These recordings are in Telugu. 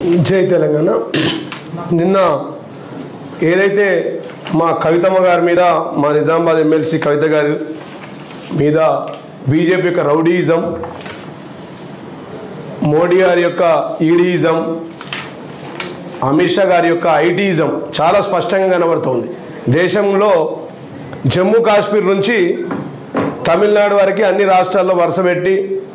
జై తెలంగాణ నిన్న ఏదైతే మా కవితమ్మ గారి మీద మా నిజామాబాద్ ఎమ్మెల్సీ కవిత గారి మీద బీజేపీ యొక్క రౌడీయిజం మోడీ గారి యొక్క ఈడీయిజం అమిత్ షా గారి యొక్క ఐటీయిజం చాలా స్పష్టంగా కనబడుతోంది దేశంలో జమ్మూ కాశ్మీర్ నుంచి తమిళనాడు వరకు అన్ని రాష్ట్రాల్లో వరుస పెట్టి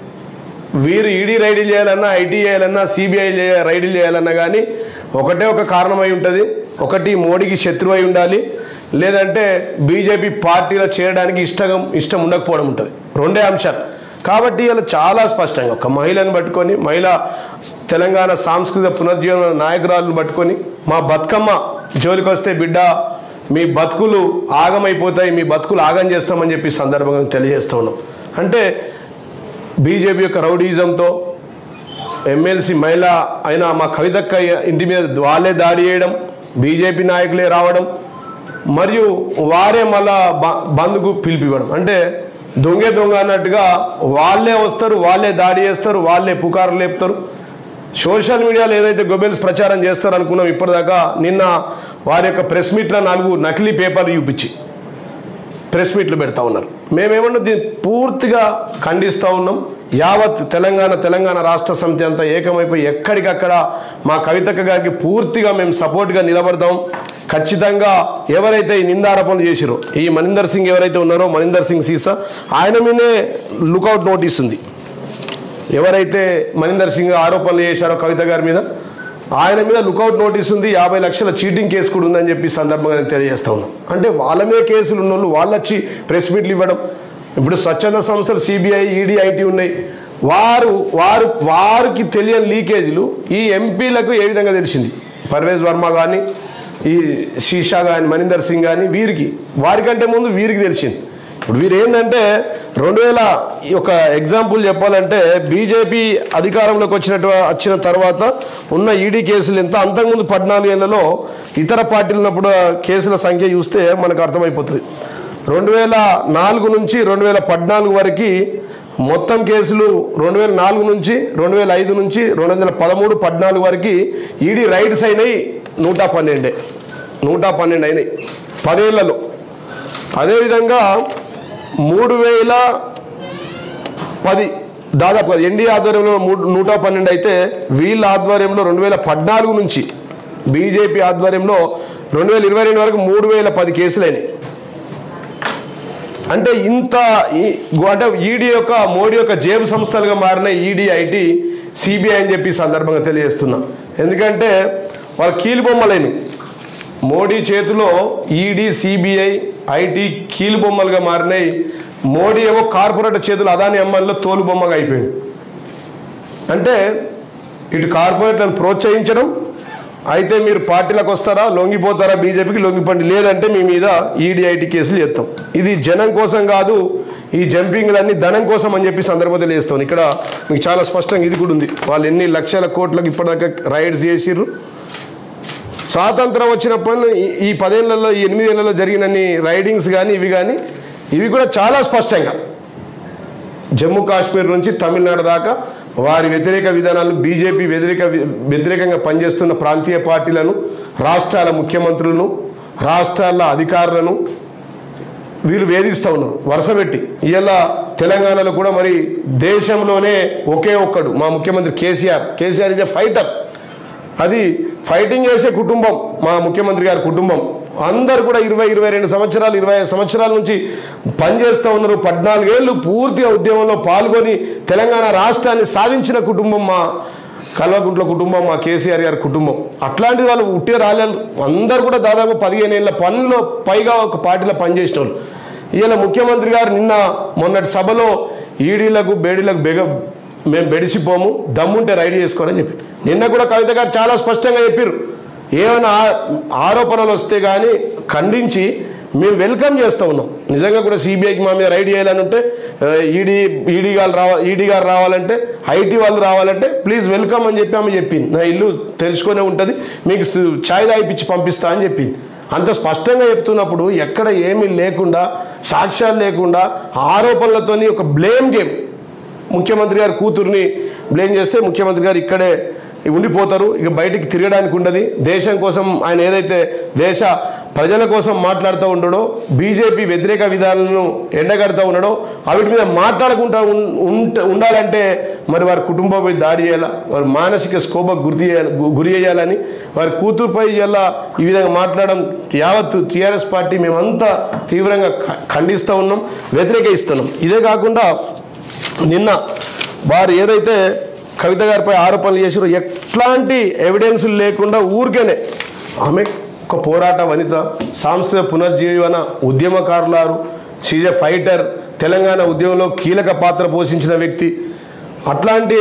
వీరు ఈడీ రైడీలు చేయాలన్నా ఐటీ చేయాలన్నా సిబిఐ రైడీలు చేయాలన్నా కానీ ఒకటే ఒక కారణమై ఉంటుంది ఒకటి మోడీకి శత్రువు అయి ఉండాలి లేదంటే బీజేపీ పార్టీలో చేరడానికి ఇష్టం ఇష్టం ఉండకపోవడం ఉంటుంది రెండే అంశాలు కాబట్టి ఇలా చాలా స్పష్టంగా ఒక మహిళను పట్టుకొని మహిళ తెలంగాణ సాంస్కృతిక పునర్జీవన నాయకురాలను పట్టుకొని మా బతుకమ్మ జోలికి వస్తే బిడ్డ మీ బతుకులు ఆగమైపోతాయి మీ బతుకులు ఆగం చేస్తామని చెప్పి సందర్భంగా తెలియజేస్తూ ఉన్నాం అంటే బీజేపీ యొక్క రౌడీజంతో ఎమ్మెల్సీ మహిళ అయిన మా కవితక్క ఇంటి మీద వాళ్ళే దాడి చేయడం బీజేపీ నాయకులే రావడం మరియు వారే మళ్ళా బ- బంద్కు పిలిపివ్వడం అంటే దొంగే దొంగ అన్నట్టుగా వాళ్ళే వస్తారు వాళ్ళే దాడి చేస్తారు వాళ్ళే పుకారు లేపుతారు సోషల్ మీడియాలో ఏదైతే గొబెల్స్ ప్రచారం చేస్తారు అనుకున్నాం ఇప్పటిదాకా నిన్న వారి యొక్క ప్రెస్ మీట్లో నాలుగు నకిలీ పేపర్లు చూపించి ప్రెస్ మీట్లు పెడతా ఉన్నారు మేమేమన్నా దీన్ని పూర్తిగా ఖండిస్తూ ఉన్నాం యావత్ తెలంగాణ తెలంగాణ రాష్ట్ర సమితి అంతా ఏకమైపోయి ఎక్కడికక్కడ మా కవితక్క గారికి పూర్తిగా మేము సపోర్ట్గా నిలబడతాం ఖచ్చితంగా ఎవరైతే ఈ నిందారోపణలు చేసిరో ఈ మనిందర్ సింగ్ ఎవరైతే ఉన్నారో మనిందర్ సింగ్ సీసా ఆయన మీదే లుకౌట్ నోటీస్ ఉంది ఎవరైతే మనిందర్ సింగ్ ఆరోపణలు చేశారో కవిత గారి మీద ఆయన మీద లుకౌట్ నోటీస్ ఉంది యాభై లక్షల చీటింగ్ కేసు కూడా ఉందని చెప్పి ఈ సందర్భంగా నేను తెలియజేస్తా ఉన్నాం అంటే వాళ్ళ మీద కేసులు ఉన్న వాళ్ళు వాళ్ళు వచ్చి ప్రెస్ మీట్లు ఇవ్వడం ఇప్పుడు స్వచ్ఛంద సంస్థలు సిబిఐ ఈడీ ఐటీ ఉన్నాయి వారు వారు వారికి తెలియని లీకేజీలు ఈ ఎంపీలకు ఏ విధంగా తెలిసింది పర్వేజ్ వర్మ కానీ ఈ షీషా కానీ మనిందర్ సింగ్ కానీ వీరికి వారికంటే ముందు వీరికి తెలిసింది ఇప్పుడు వీరు ఏంటంటే రెండు వేల ఈ ఒక ఎగ్జాంపుల్ చెప్పాలంటే బీజేపీ అధికారంలోకి వచ్చినట్టు వచ్చిన తర్వాత ఉన్న ఈడీ కేసులు ఎంత అంతకుముందు పద్నాలుగు ఏళ్లలో ఇతర పార్టీలు ఉన్నప్పుడు ఆ కేసుల సంఖ్య చూస్తే మనకు అర్థమైపోతుంది రెండు వేల నాలుగు నుంచి రెండు వేల పద్నాలుగు వరకు మొత్తం కేసులు రెండు వేల నాలుగు నుంచి రెండు వేల ఐదు నుంచి రెండు వందల పదమూడు పద్నాలుగు వరకు ఈడీ రైడ్స్ అయినాయి నూట పన్నెండే నూట పన్నెండు అయినాయి పదేళ్లలో అదేవిధంగా మూడు వేల పది దాదాపు ఎన్డీ ఆధ్వర్యంలో మూడు నూట పన్నెండు అయితే వీళ్ళ ఆధ్వర్యంలో రెండు వేల పద్నాలుగు నుంచి బీజేపీ ఆధ్వర్యంలో రెండు వేల ఇరవై రెండు వరకు మూడు వేల పది కేసులైనాయి అంటే ఇంత ఈ- అంటే ఈడీ యొక్క మోడీ యొక్క జేబు సంస్థలుగా మారిన ఈడీ ఐటీ సిబిఐ అని చెప్పి ఈ సందర్భంగా తెలియజేస్తున్నా ఎందుకంటే వాళ్ళ కీలుబొమ్మలేని మోడీ చేతిలో ఈడీ సిబిఐ ఐటీ కీలుబొమ్మలుగా మారినాయి మోడీ ఏమో కార్పొరేట్ చేతులు అదాని అమ్మాయిలో తోలు బొమ్మగా అయిపోయింది అంటే ఇటు కార్పొరేట్లను ప్రోత్సహించడం అయితే మీరు పార్టీలకు వస్తారా లొంగిపోతారా బీజేపీకి లొంగిపోండి లేదంటే మీ మీద ఈడీఐటీ కేసులు చేస్తాం ఇది జనం కోసం కాదు ఈ జంపింగ్లన్నీ ధనం కోసం అని చెప్పి సందర్భంగా తెలియజేస్తాం ఇక్కడ మీకు చాలా స్పష్టంగా ఇది కూడా ఉంది వాళ్ళు ఎన్ని లక్షల కోట్లకు ఇప్పటిదాకా రైడ్స్ చేసిర్రు స్వాతంత్రం వచ్చినప్పటి నుంచి ఈ- ఈ పదేళ్లలో ఈ ఎనిమిదేళ్లలో జరిగినన్ని రైడింగ్స్ కానీ ఇవి కానీ ఇవి కూడా చాలా స్పష్టంగా జమ్మూ కాశ్మీర్ నుంచి తమిళనాడు దాకా వారి వ్యతిరేక విధానాలను బీజేపీ వ్యతిరేక వ్యతిరేకంగా పనిచేస్తున్న ప్రాంతీయ పార్టీలను రాష్ట్రాల ముఖ్యమంత్రులను రాష్ట్రాల అధికారులను వీళ్ళు వేధిస్తూ ఉన్నారు వరుసపెట్టి ఇలా తెలంగాణలో కూడా మరి దేశంలోనే ఒకే ఒక్కడు మా ముఖ్యమంత్రి KCR KCR is a fighter అది ఫైటింగ్ చేసే కుటుంబం మా ముఖ్యమంత్రి గారి కుటుంబం అందరు కూడా ఇరవై ఇరవై రెండు సంవత్సరాలు ఇరవై ఐదు సంవత్సరాల నుంచి పనిచేస్తూ ఉన్నారు పద్నాలుగేళ్ళు పూర్తిగా ఉద్యమంలో పాల్గొని తెలంగాణ రాష్ట్రాన్ని సాధించిన కుటుంబం మా కల్వకుంట్ల కుటుంబం మా కేసీఆర్ గారి కుటుంబం అట్లాంటి వాళ్ళు ఉట్టే రాలేదు అందరు కూడా దాదాపు పదిహేను ఏళ్ళ పనిలో పైగా ఒక పార్టీలో పనిచేసిన వాళ్ళు ఇవాళ ముఖ్యమంత్రి గారు నిన్న మొన్నటి సభలో ఈడీలకు బేడీలకు బెగ మేము బెడిసిపోము దమ్ముంటే రైడ్ చేసుకోరని చెప్పి నిన్న కూడా కవిత గారు చాలా స్పష్టంగా చెప్పారు ఏమైనా ఆ- ఆరోపణలు వస్తే కానీ ఖండించి మేము వెల్కమ్ చేస్తూ ఉన్నాం నిజంగా కూడా సిబిఐకి మా మీద రైడ్ చేయాలని ఉంటే ఈడీ ఈడీ గారు రావా ఈడీ గారు రావాలంటే ఐటీ వాళ్ళు రావాలంటే ప్లీజ్ వెల్కమ్ అని చెప్పి ఆమె చెప్పింది నా ఇల్లు తెలుసుకొనే ఉంటుంది మీకు సు- ఛాయ్ తాగిపించి పంపిస్తా అని చెప్పింది అంత స్పష్టంగా చెప్తున్నప్పుడు ఎక్కడ ఏమీ లేకుండా సాక్ష్యాలు లేకుండా ఆరోపణలతోని ఒక బ్లేమ్ గేమ్ ముఖ్యమంత్రి గారి కూతుర్ని బ్లేమ్ చేస్తే ముఖ్యమంత్రి గారు ఇక్కడే ఉండిపోతారు ఇక బయటికి తిరగడానికి ఉండదు దేశం కోసం ఆయన ఏదైతే దేశ ప్రజల కోసం మాట్లాడుతూ ఉండడో బీజేపీ వ్యతిరేక విధానాలను ఎండగడుతూ ఉండడో వాటి మీద మాట్లాడకుండా ఉన్- ఉంట- ఉండాలంటే మరి వారి కుటుంబంపై దాడి చేయాలా వారి మానసిక స్కోపకు గుర్తు చేయాలి గు- గురి చేయాలని వారి కూతురుపై ఇలా ఈ విధంగా మాట్లాడడం యావత్ టీఆర్ఎస్ పార్టీ మేమంతా తీవ్రంగా ఖ- ఖండిస్తూ ఉన్నాం వ్యతిరేకిస్తున్నాం ఇదే కాకుండా నిన్న వారు ఏదైతే కవిత గారిపై ఆరోపణలు చేసారో ఎట్లాంటి ఎవిడెన్స్ లేకుండా ఊరికేనే ఆమె ఒక పోరాట వనిత సాంస్కృతిక పునర్జీవన ఉద్యమకారులారు షీజ్ ఎ ఫైటర్ తెలంగాణ ఉద్యమంలో కీలక పాత్ర పోషించిన వ్యక్తి అట్లాంటి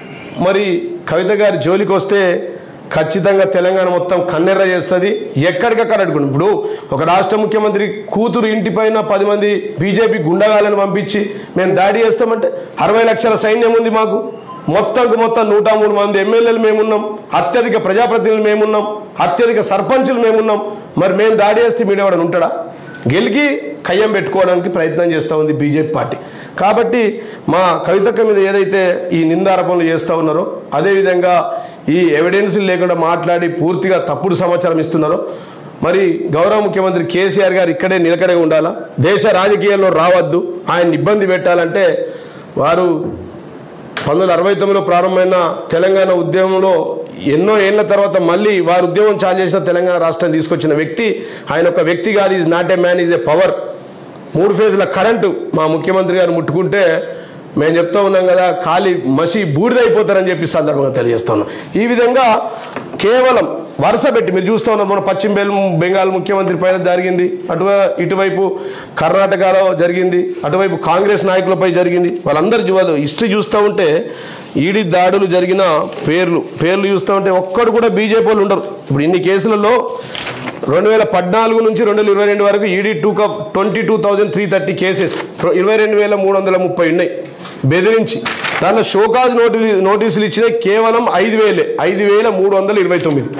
మరి కవిత గారి జోలికి వస్తే ఖచ్చితంగా తెలంగాణ మొత్తం కన్నెర్ర చేస్తుంది ఎక్కడికక్కడ అడుగుండు ఇప్పుడు ఒక రాష్ట్ర ముఖ్యమంత్రి కూతురు ఇంటిపైన పది మంది బీజేపీ గుండగాలను పంపించి మేము దాడి చేస్తామంటే అరవై లక్షల సైన్యం ఉంది మాకు మొత్తంకు మొత్తం నూట మూడు మంది ఎమ్మెల్యేలు మేమున్నాం అత్యధిక ప్రజాప్రతినిధులు మేమున్నాం అత్యధిక సర్పంచులు మేమున్నాం మరి మేము దాడి చేస్తే మీడేవాడని ఉంటాడా గెలికి కయ్యం పెట్టుకోవడానికి ప్రయత్నం చేస్తూ ఉంది బీజేపీ పార్టీ కాబట్టి మా కవితక్క మీద ఏదైతే ఈ నిందారోపణలు చేస్తూ ఉన్నారో అదేవిధంగా ఈ ఎవిడెన్స్ లేకుండా మాట్లాడి పూర్తిగా తప్పుడు సమాచారం ఇస్తున్నారో మరి గౌరవ ముఖ్యమంత్రి కేసీఆర్ గారు ఇక్కడే నిలకడగా ఉండాలా దేశ రాజకీయాల్లో రావద్దు ఆయన ఇబ్బంది పెట్టాలంటే వారు పంతొమ్మిది వందల అరవై తొమ్మిదిలో ప్రారంభమైన తెలంగాణ ఉద్యమంలో ఎన్నో ఏళ్ల తర్వాత మళ్ళీ వారు ఉద్యమం చాలు చేసిన తెలంగాణ రాష్ట్రం తీసుకొచ్చిన వ్యక్తి ఆయన ఒక వ్యక్తి కాదు is not a man is a power మూడు ఫేజ్ల కరెంటు మా ముఖ్యమంత్రి గారు ముట్టుకుంటే మేము చెప్తా ఉన్నాం కదా ఖాళీ మసి బూడిదైపోతారని చెప్పి సందర్భంగా తెలియజేస్తా ఉన్నాం ఈ విధంగా కేవలం వరుస పెట్టి మీరు చూస్తూ ఉన్నారు మన పశ్చిమ బెల్ బెంగాల్ ముఖ్యమంత్రి పైన జరిగింది అటు ఇటువైపు కర్ణాటకలో జరిగింది అటువైపు కాంగ్రెస్ నాయకులపై జరిగింది వాళ్ళందరి జీ- హిస్టరీ చూస్తూ ఉంటే ఈడీ దాడులు జరిగిన పేర్లు పేర్లు చూస్తూ ఉంటే ఒక్కడు కూడా బీజేపీ వాళ్ళు ఉండరు ఇప్పుడు ఇన్ని కేసులలో రెండు వేల పద్నాలుగు నుంచి రెండు వేల ఇరవై రెండు వరకు ED took up twenty two thousand three thirty cases ఇరవై రెండు వేల మూడు వందల ముప్పై ఉన్నాయి బెదిరించి దాంట్లో షోకాజ్ నోటీ నోటీసులు ఇచ్చినాయి కేవలం ఐదు వేలే ఐదు వేల మూడు వందల ఇరవై తొమ్మిది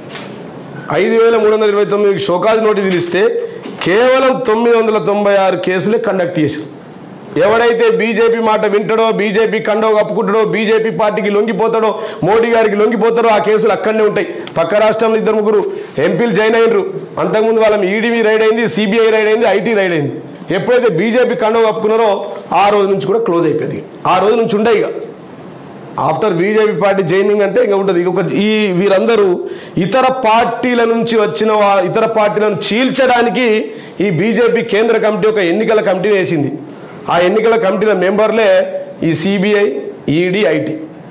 ఐదు వేల మూడు వందల ఇరవై తొమ్మిది షోకాజ్ నోటీసులు ఇస్తే కేవలం తొమ్మిది వందల తొంభై ఆరు కేసులే కండక్ట్ చేశారు ఎవడైతే బీజేపీ మాట వింటాడో బీజేపీ కండో కప్పుకుంటాడో బీజేపీ పార్టీకి లొంగిపోతాడో మోడీ గారికి లొంగిపోతాడో ఆ కేసులు అక్కడనే ఉంటాయి పక్క రాష్ట్రంలో ఇద్దరు ముగ్గురు ఎంపీలు జాయిన్ అయినరు అంతకుముందు వాళ్ళ ఈడీవీ రైడ్ అయింది సిబిఐ రైడ్ అయింది ఐటీ రైడ్ అయింది ఎప్పుడైతే బీజేపీ కండో కప్పుకున్నారో ఆ రోజు నుంచి కూడా క్లోజ్ అయిపోయింది ఆ రోజు నుంచి ఉండే ఇక ఆఫ్టర్ బీజేపీ పార్టీ జైనింగ్ అంటే ఇంకా ఉంటుంది ఇక ఒక ఈ వీరందరూ ఇతర పార్టీల నుంచి వచ్చిన వా- ఇతర పార్టీలను చీల్చడానికి ఈ బీజేపీ కేంద్ర కమిటీ ఒక ఎన్నికల కమిటీని వేసింది ఆ ఎన్నికల కమిటీల మెంబర్లే ఈ సిబిఐ ఈడీ ఐటీ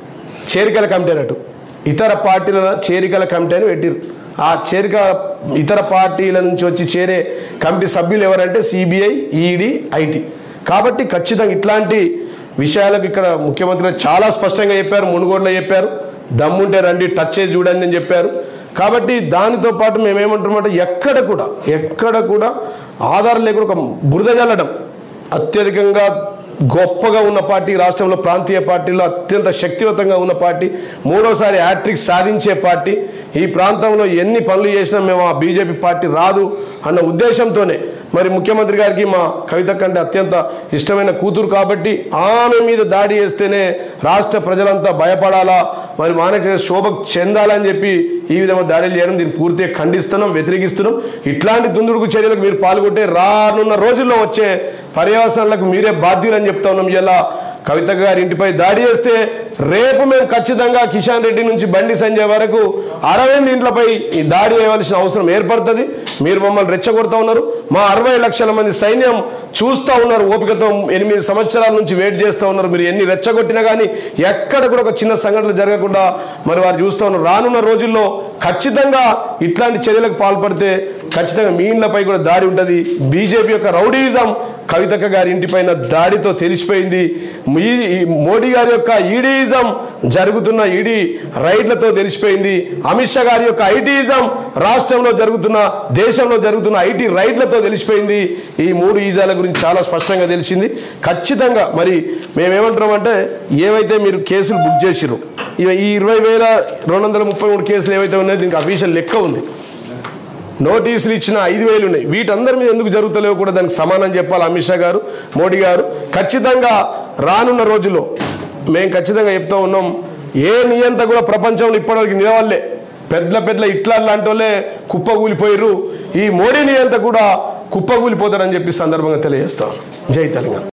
చేరికల కమిటీ అన్నట్టు ఇతర పార్టీల చేరికల కమిటీ అని పెట్టిరు ఆ చేరిక ఇతర పార్టీల నుంచి వచ్చి చేరే కమిటీ సభ్యులు ఎవరంటే సిబిఐ ఈడీ ఐటీ కాబట్టి ఖచ్చితంగా ఇట్లాంటి విషయాలకు ఇక్కడ ముఖ్యమంత్రి గారు చాలా స్పష్టంగా చెప్పారు మునుగోడులో చెప్పారు దమ్ముంటే రండి టచ్ చేసి చూడండి అని చెప్పారు కాబట్టి దానితో పాటు మేమేమంటున్నామంటే ఎక్కడ కూడా ఎక్కడ కూడా ఆధారం లేకుండా ఒక బురద జల్లడం అత్యధికంగా గొప్పగా ఉన్న పార్టీ రాష్ట్రంలో ప్రాంతీయ పార్టీలో అత్యంత శక్తివంతంగా ఉన్న పార్టీ మూడోసారి హ్యాట్రిక్ సాధించే పార్టీ ఈ ప్రాంతంలో ఎన్ని పనులు చేసినా మేము ఆ బీజేపీ పార్టీ రాదు అన్న ఉద్దేశంతోనే మరి ముఖ్యమంత్రి గారికి మా కవిత కంటే అత్యంత ఇష్టమైన కూతురు కాబట్టి ఆమె మీద దాడి చేస్తేనే రాష్ట్ర ప్రజలంతా భయపడాలా మరి మానసిక శోభ చెందాలని చెప్పి ఈ విధంగా దాడులు చేయడం దీన్ని పూర్తిగా ఖండిస్తున్నాం వ్యతిరేకిస్తున్నాం ఇట్లాంటి దుందుడుకు చర్యలకు మీరు పాల్గొంటే రానున్న రోజుల్లో వచ్చే పర్యవసనాలకు మీరే బాధ్యులని చెప్తా ఉన్నాం ఇలా కవిత గారి ఇంటిపై దాడి చేస్తే రేపు మేము ఖచ్చితంగా కిషన్ రెడ్డి నుంచి బండి సంజయ్ వరకు అరవింద్ ఇంట్లపై ఈ దాడి చేయవలసిన అవసరం ఏర్పడుతుంది మీరు మమ్మల్ని రెచ్చగొడతా ఉన్నారు మా అరవై లక్షల మంది సైన్యం చూస్తూ ఉన్నారు ఓపికతో ఎనిమిది సంవత్సరాల నుంచి వెయిట్ చేస్తూ ఉన్నారు మీరు ఎన్ని రెచ్చగొట్టినా కానీ ఎక్కడ కూడా ఒక చిన్న సంఘటన జరగకుండా మరి వారు చూస్తూ ఉన్నారు రానున్న రోజుల్లో ఖచ్చితంగా ఇట్లాంటి చర్యలకు పాల్పడితే ఖచ్చితంగా మీ ఇండ్లపై కూడా దాడి ఉంటుంది బీజేపీ యొక్క రౌడీయిజం కవితక్క గారి ఇంటిపైన దాడితో తెలిసిపోయింది ఈ ఈ మోడీ గారి యొక్క ఈడీయిజం జరుగుతున్న ఈడీ రైడ్లతో తెలిసిపోయింది అమిత్ షా గారి యొక్క ఐటీయిజం రాష్ట్రంలో జరుగుతున్న దేశంలో జరుగుతున్న ఐటీ రైడ్లతో తెలిసిపోయింది ఈ మూడు ఈజాల గురించి చాలా స్పష్టంగా తెలిసింది ఖచ్చితంగా మరి మేమేమంటున్నామంటే ఏవైతే మీరు కేసులు బుక్ చేసిరో ఇవ- ఈ ఇరవై వేల రెండు వందల ముప్పై మూడు కేసులు ఏవైతే ఉన్నాయో దీనికి అఫీషియల్ లెక్క ఉంది నోటీసులు ఇచ్చిన ఐదు వేలు ఉన్నాయి వీటందరి మీద ఎందుకు జరుగుతలేవు కూడా దానికి సమానం చెప్పాలి అమిత్ షా గారు మోడీ గారు ఖచ్చితంగా రానున్న రోజుల్లో మేము ఖచ్చితంగా చెప్తా ఉన్నాం ఏ నియంత కూడా ప్రపంచంలో ఇప్పటివరకు నిలవల్లే పెద్ద పెద్ద ఇట్లర్ లాంటి వాళ్ళే కుప్పగూలిపోయారు ఈ మోడీ నియంత కూడా కుప్పగూలిపోతాడని చెప్పి సందర్భంగా తెలియజేస్తాను జై తెలంగాణ